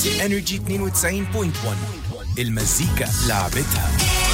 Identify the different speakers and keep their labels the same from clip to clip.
Speaker 1: انرجي 92.1 المزيكا لعبتها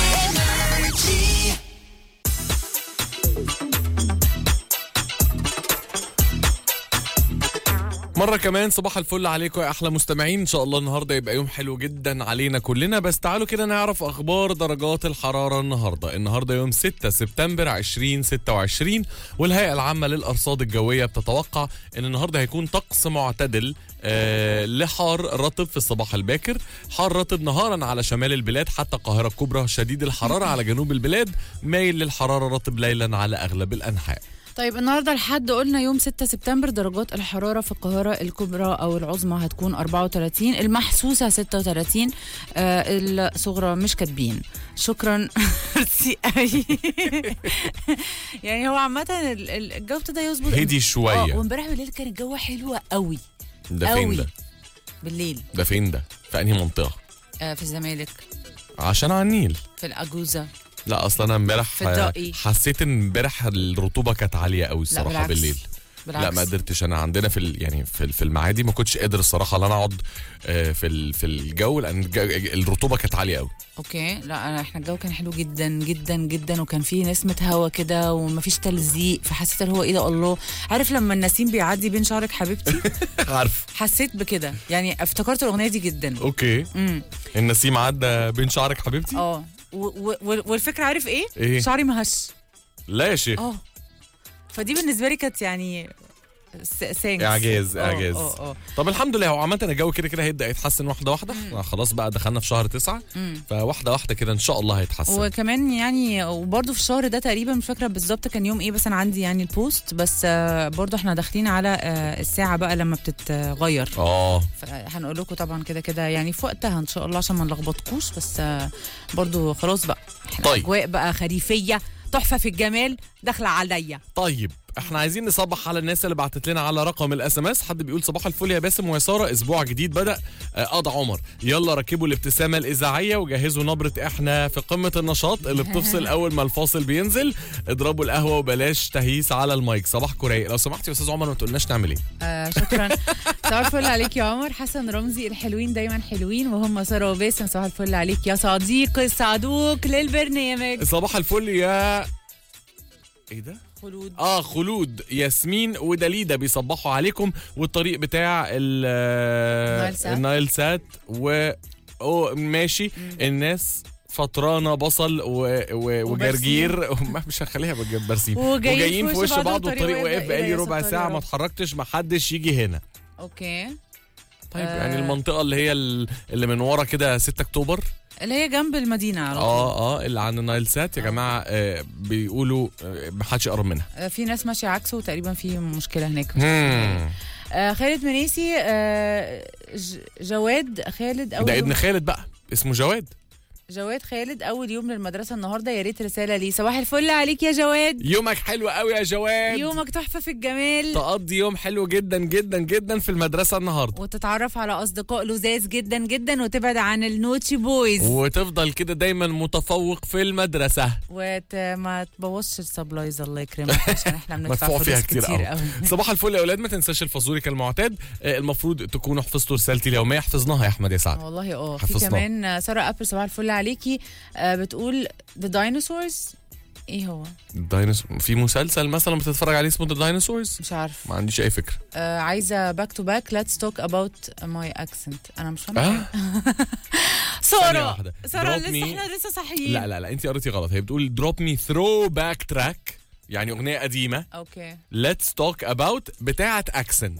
Speaker 2: مرة كمان صباح الفل عليكم يا أحلى مستمعين إن شاء الله النهاردة يبقى يوم حلو جدا علينا كلنا بس تعالوا كده نعرف أخبار درجات الحرارة النهاردة النهاردة يوم 6 سبتمبر 2026 والهيئة العامة للأرصاد الجوية بتتوقع أن النهاردة هيكون طقس معتدل آه لحار رطب في الصباح الباكر حار رطب نهارا على شمال البلاد حتى القاهرة الكبرى شديد الحرارة على جنوب البلاد مايل للحرارة رطب ليلا على أغلب الأنحاء
Speaker 3: طيب النهارده الحد قلنا يوم 6 سبتمبر درجات الحراره في القاهره الكبرى او العظمى هتكون 34 المحسوسه 36 آه الصغرى مش كاتبين شكرا ميرسي قوي يعني هو عامه ال- ال- الجو ابتدى يظبط
Speaker 2: هدي
Speaker 3: اه
Speaker 2: شوية
Speaker 3: وامبارح بالليل كان الجو حلو قوي
Speaker 2: ده فين
Speaker 3: قوي.
Speaker 2: ده؟
Speaker 3: بالليل
Speaker 2: ده فين ده؟ في أنهي منطقة؟
Speaker 3: آه في الزمالك
Speaker 2: عشان على النيل
Speaker 3: في الأجوزة
Speaker 2: لا اصلا انا امبارح
Speaker 3: في الدقي.
Speaker 2: حسيت ان امبارح الرطوبه كانت عاليه قوي الصراحه
Speaker 3: بالعكس.
Speaker 2: بالليل
Speaker 3: بالعكس
Speaker 2: لا ما قدرتش انا عندنا في ال- يعني في في المعادي ما كنتش قادر الصراحه ان انا اقعد آه، في ال- في الجو لان الج- الرطوبه كانت عاليه قوي
Speaker 3: اوكي لا أنا احنا الجو كان حلو جدا جدا جدا وكان فيه نسمه هوا كده ومفيش تلزيق فحسيت اللي هو ايه ده الله عارف لما النسيم بيعدي بين شعرك حبيبتي
Speaker 2: عارف
Speaker 3: حسيت بكده يعني افتكرت الاغنيه دي جدا
Speaker 2: اوكي
Speaker 3: امم
Speaker 2: النسيم عدى بين شعرك حبيبتي
Speaker 3: اه و- و- و- والفكره عارف ايه
Speaker 2: إيه؟
Speaker 3: شعري مهش
Speaker 2: لا يا شيخ
Speaker 3: اه فدي بالنسبه لي كانت يعني س- سانكس
Speaker 2: اعجاز
Speaker 3: آه،
Speaker 2: اعجاز
Speaker 3: اه اه
Speaker 2: طب الحمد لله هو عامه الجو كده كده هيبدا يتحسن واحده واحده خلاص بقى دخلنا في شهر تسعة
Speaker 3: مم.
Speaker 2: فواحده واحده كده ان شاء الله هيتحسن
Speaker 3: وكمان يعني وبرده في الشهر ده تقريبا مش فاكره بالظبط كان يوم ايه بس انا عندي يعني البوست بس آه، برضه احنا داخلين على آه، الساعه بقى لما بتتغير
Speaker 2: اه
Speaker 3: هنقول لكم طبعا كده كده يعني في وقتها ان شاء الله عشان ما نلخبطكوش بس آه، برضه خلاص بقى احنا
Speaker 2: طيب.
Speaker 3: اجواء بقى خريفيه تحفه في الجمال داخله عليا
Speaker 2: طيب احنا عايزين نصبح على الناس اللي بعتت لنا على رقم الاس ام اس حد بيقول صباح الفل يا باسم ويساره اسبوع جديد بدا آه، قضى عمر يلا ركبوا الابتسامه الاذاعيه وجهزوا نبره احنا في قمه النشاط اللي بتفصل اول ما الفاصل بينزل اضربوا القهوه وبلاش تهيس على المايك صباحكم رايق لو سمحت يا استاذ عمر ما تقولناش نعمل ايه
Speaker 3: آه شكرا صباح الفل عليك يا عمر حسن رمزي الحلوين دايما حلوين وهم ساره وباسم صباح الفل عليك يا صديقي الصعدوك للبرنامج
Speaker 2: صباح الفل يا ايه ده
Speaker 3: خلود
Speaker 2: اه خلود ياسمين ودليدا بيصبحوا عليكم والطريق بتاع ال
Speaker 3: النايل سات.
Speaker 2: النايل سات و أو ماشي الناس فطرانه بصل و... و... وجرجير مش هخليها بج- برسيم
Speaker 3: وجايين في وش بعض
Speaker 2: بعض والطريق
Speaker 3: والطريق
Speaker 2: واقف
Speaker 3: واقف.
Speaker 2: بقالي
Speaker 3: إيه ده يا
Speaker 2: ربع
Speaker 3: ستار
Speaker 2: ساعه
Speaker 3: يا
Speaker 2: ما
Speaker 3: رب.
Speaker 2: اتحركتش ما حدش يجي هنا
Speaker 3: اوكي
Speaker 2: طيب
Speaker 3: آه.
Speaker 2: يعني المنطقه اللي هي ال- اللي من ورا كده 6 اكتوبر
Speaker 3: اللي هي جنب المدينه على طول
Speaker 2: اه اه اللي عن النايل سات يا جماعه آه بيقولوا آه ما حدش يقرب منها
Speaker 3: آه، في ناس ماشيه عكسه وتقريبا في مشكله هناك
Speaker 2: مم.
Speaker 3: آه خالد منيسي آه ج- جواد خالد اول
Speaker 2: ده
Speaker 3: يوم
Speaker 2: ابن خالد بقى اسمه جواد
Speaker 3: جواد خالد اول يوم للمدرسه النهارده يا ريت رساله لي صباح الفل عليك يا جواد
Speaker 2: يومك حلو قوي يا جواد
Speaker 3: يومك تحفه في الجمال
Speaker 2: تقضي يوم حلو جدا جدا جدا في المدرسة النهاردة
Speaker 3: وتتعرف على اصدقاء لذاذ جدا جدا وتبعد عن النوتشي بويز
Speaker 2: وتفضل كده دايما متفوق في المدرسة
Speaker 3: وما تبوظش السبلايز الله يكرمك عشان احنا بندفع
Speaker 2: مدفوع
Speaker 3: فلوس
Speaker 2: فيها كتير قوي
Speaker 3: قوي
Speaker 2: صباح الفل يا اولاد ما تنساش الفازوري كالمعتاد آه، المفروض تكونوا حفظتوا رسالتي اليومية حفظناها يا احمد يا سعد
Speaker 3: والله اه في
Speaker 2: حفظناه.
Speaker 3: كمان آه، ساره ابل صباح الفل عليكي آه، بتقول ذا داينوسورز ايه هو
Speaker 2: الديناصور في مسلسل مثلا بتتفرج عليه اسمه ذا دايناصورز
Speaker 3: مش عارف
Speaker 2: ما عنديش اي فكرة
Speaker 3: آه عايزه باك تو باك ليتس توك اباوت ماي اكسنت انا مش فاهمه
Speaker 2: اه ثانية
Speaker 3: ساره
Speaker 2: واحدة.
Speaker 3: ساره
Speaker 2: Drop
Speaker 3: لسه
Speaker 2: me.
Speaker 3: احنا لسه صاحيين
Speaker 2: لا لا لا انت قريتي غلط هي بتقول دروب مي ثرو باك تراك يعني اغنية قديمة
Speaker 3: اوكي
Speaker 2: ليتس توك اباوت بتاعة اكسنت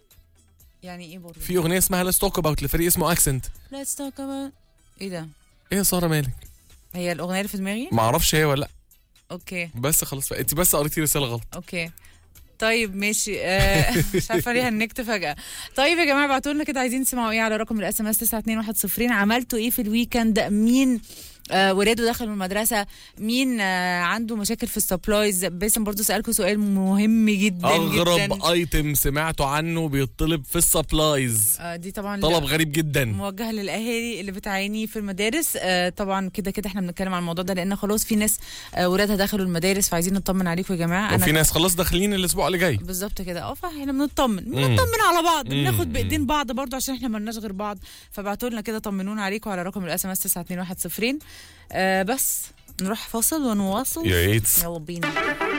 Speaker 3: يعني ايه برضه
Speaker 2: في اغنية اسمها ليتس توك اباوت لفريق اسمه اكسنت
Speaker 3: ليتس توك اباوت ايه ده
Speaker 2: ايه يا سارة مالك
Speaker 3: هي الاغنيه اللي في دماغي
Speaker 2: ما اعرفش هي ولا لا
Speaker 3: اوكي
Speaker 2: بس خلاص انت بس قريتي رساله غلط
Speaker 3: اوكي طيب ماشي آه مش عارفه ليه هنكت فجاه طيب يا جماعه ابعتوا لنا كده عايزين تسمعوا ايه على رقم الاس ام اس 92110 عملتوا ايه في الويكند مين آه ولاده دخلوا المدرسه مين آه عنده مشاكل في السبلايز باسم برضو سالكم سؤال مهم جدا
Speaker 2: اغرب
Speaker 3: جدا
Speaker 2: ايتم سمعتوا عنه بيطلب في السبلايز
Speaker 3: آه دي طبعا
Speaker 2: طلب غريب جدا
Speaker 3: موجهه للاهالي اللي بتعاني في المدارس آه طبعا كده كده احنا بنتكلم عن الموضوع ده لان خلاص في ناس آه ولادها دخلوا المدارس فعايزين نطمن عليكم يا جماعه
Speaker 2: وفي ناس خلاص داخلين الاسبوع اللي جاي
Speaker 3: بالظبط كده اه فاحنا بنطمن بنطمن على بعض
Speaker 2: مم.
Speaker 3: بناخد بايدين بعض برضو عشان احنا مالناش غير بعض فبعتوا لنا كده طمنونا عليكم على رقم الاس ام اس 92110 آه بس نروح فاصل ونواصل
Speaker 2: يا ريت
Speaker 3: يلا بينا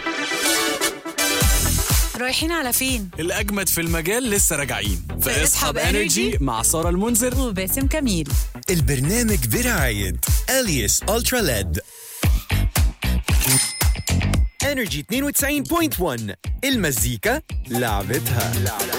Speaker 3: رايحين على فين؟
Speaker 1: الأجمد في المجال لسه راجعين
Speaker 3: في اسحب Energy
Speaker 1: مع سارة المنذر
Speaker 3: وباسم كميل
Speaker 1: البرنامج برعاية أليس ألترا ليد انرجي 92.1 المزيكا لعبتها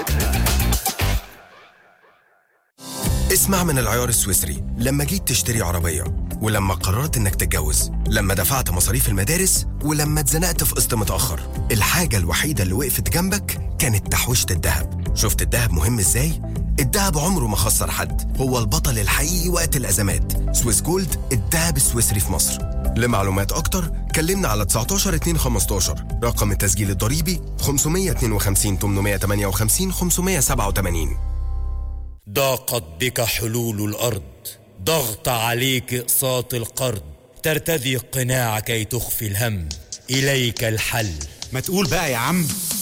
Speaker 4: اسمع من العيار السويسري لما جيت تشتري عربية ولما قررت انك تتجوز لما دفعت مصاريف المدارس ولما اتزنقت في قسط متأخر الحاجة الوحيدة اللي وقفت جنبك كانت تحويشة الذهب شفت الذهب مهم ازاي؟ الذهب عمره ما خسر حد هو البطل الحقيقي وقت الأزمات سويس جولد الذهب السويسري في مصر لمعلومات أكتر كلمنا على 19 2 15 رقم التسجيل الضريبي 552 858 587
Speaker 5: ضاقت بك حلول الأرض ضغط عليك إقساط القرض ترتدي القناع كي تخفي الهم إليك الحل
Speaker 6: ما تقول بقى يا عم